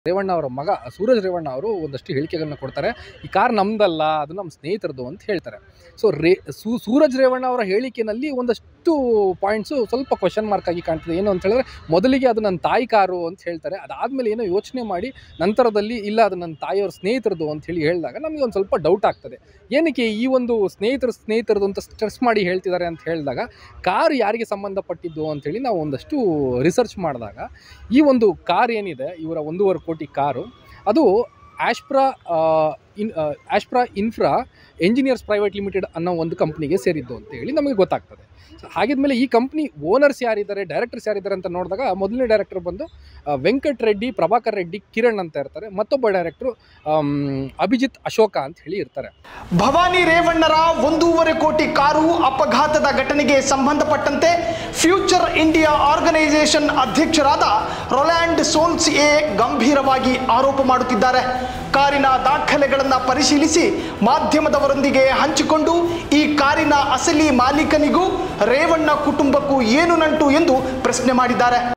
ರೇವಣ್ಣ ಅವರ ಮಗ ಸೂರಜ್ ರೇವಣ್ಣ ಅವರು ಒಂದಷ್ಟು ಹೇಳಿಕೆಗಳನ್ನ ಕೊಡ್ತಾರೆ ಈ ಕಾರ್ ನಮ್ದಲ್ಲ ಅದು ನಮ್ಮ ಸ್ನೇಹಿತರದು ಅಂತ ಹೇಳ್ತಾರೆ ಸೊ ರೇ ಸೂ ಸೂರಜ್ ರೇವಣ್ಣ ಅವರ ಹೇಳಿಕೆನಲ್ಲಿ ಒಂದಷ್ಟು ಪಾಯಿಂಟ್ಸು ಸ್ವಲ್ಪ ಕ್ವಶನ್ ಮಾರ್ಕ್ ಆಗಿ ಕಾಣ್ತದೆ ಏನು ಅಂತ ಹೇಳಿದ್ರೆ ಮೊದಲಿಗೆ ಅದು ನನ್ನ ತಾಯಿ ಕಾರು ಅಂತ ಹೇಳ್ತಾರೆ ಅದಾದಮೇಲೆ ಏನೋ ಯೋಚನೆ ಮಾಡಿ ನಂತರದಲ್ಲಿ ಇಲ್ಲ ಅದು ನನ್ನ ತಾಯಿಯವ್ರ ಸ್ನೇಹಿತರದು ಅಂತ ಹೇಳಿ ಹೇಳಿದಾಗ ನಮಗೆ ಒಂದು ಸ್ವಲ್ಪ ಡೌಟ್ ಆಗ್ತದೆ ಏನಕ್ಕೆ ಈ ಒಂದು ಸ್ನೇಹಿತರ ಸ್ನೇಹಿತರದು ಅಂತ ಸ್ಟ್ರೆಸ್ ಮಾಡಿ ಹೇಳ್ತಿದ್ದಾರೆ ಅಂತ ಹೇಳಿದಾಗ ಕಾರ್ ಯಾರಿಗೆ ಸಂಬಂಧಪಟ್ಟಿದ್ದು ಅಂತೇಳಿ ನಾವು ಒಂದಷ್ಟು ರಿಸರ್ಚ್ ಮಾಡಿದಾಗ ಈ ಒಂದು ಕಾರ್ ಏನಿದೆ ಇವರ ಒಂದೂವರೆ ಕೋಟಿ ಕಾರು ಅದು ಆಶ್ಪ್ರಾ ಇನ್ ಆಶ್ಪ್ರಾ ಇನ್ಫ್ರಾ ಎಂಜಿನಿಯರ್ಸ್ ಪ್ರೈವೇಟ್ ಲಿಮಿಟೆಡ್ ಅನ್ನೋ ಒಂದು ಕಂಪ್ನಿಗೆ ಸೇರಿದ್ದು ಅಂತ ಹೇಳಿ ನಮಗೆ ಗೊತ್ತಾಗ್ತದೆ ಸೊ ಹಾಗಿದ್ಮೇಲೆ ಈ ಕಂಪ್ನಿ ಓನರ್ಸ್ ಯಾರಿದ್ದಾರೆ ಡೈರೆಕ್ಟರ್ಸ್ ಯಾರಿದ್ದಾರೆ ಅಂತ ನೋಡಿದಾಗ ಮೊದಲನೇ ಡೈರೆಕ್ಟರ್ ಬಂದು ಆ, ವೆಂಕಟ್ ರೆಡ್ಡಿ ಪ್ರಭಾಕರ್ ರೆಡ್ಡಿ ಕಿರಣ್ ಅಂತ ಇರ್ತಾರೆ ಮತ್ತೊಬ್ಬ ಡೈರೆಕ್ಟ್ರು ಅಭಿಜಿತ್ ಅಶೋಕ ಅಂತ ಹೇಳಿ ಇರ್ತಾರೆ ಭವಾನಿ ರೇವಣ್ಣರ ಒಂದೂವರೆ ಕೋಟಿ ಕಾರು ಅಪಘಾತದ ಘಟನೆಗೆ ಸಂಬಂಧಪಟ್ಟಂತೆ ಫ್ಯೂಚರ್ ಇಂಡಿಯಾ ಆರ್ಗನೈಸೇಷನ್ ಅಧ್ಯಕ್ಷರಾದ ರೊಲ್ಯಾಂಡ್ ಸೋನ್ಸ್ ಎ ಗಂಭೀರವಾಗಿ ಆರೋಪ ಮಾಡುತ್ತಿದ್ದಾರೆ ಕಾರಿನ ದಾಖಲೆಗಳನ್ನು ಪರಿಶೀಲಿಸಿ ಮಾಧ್ಯಮದವರೊಂದಿಗೆ ಹಂಚಿಕೊಂಡು ಈ ಕಾರಿನ ಅಸಲಿ ಮಾಲೀಕನಿಗೂ ರೇವಣ್ಣ ಕುಟುಂಬಕ್ಕೂ ಏನು ನಂಟು ಎಂದು ಪ್ರಶ್ನೆ ಮಾಡಿದ್ದಾರೆ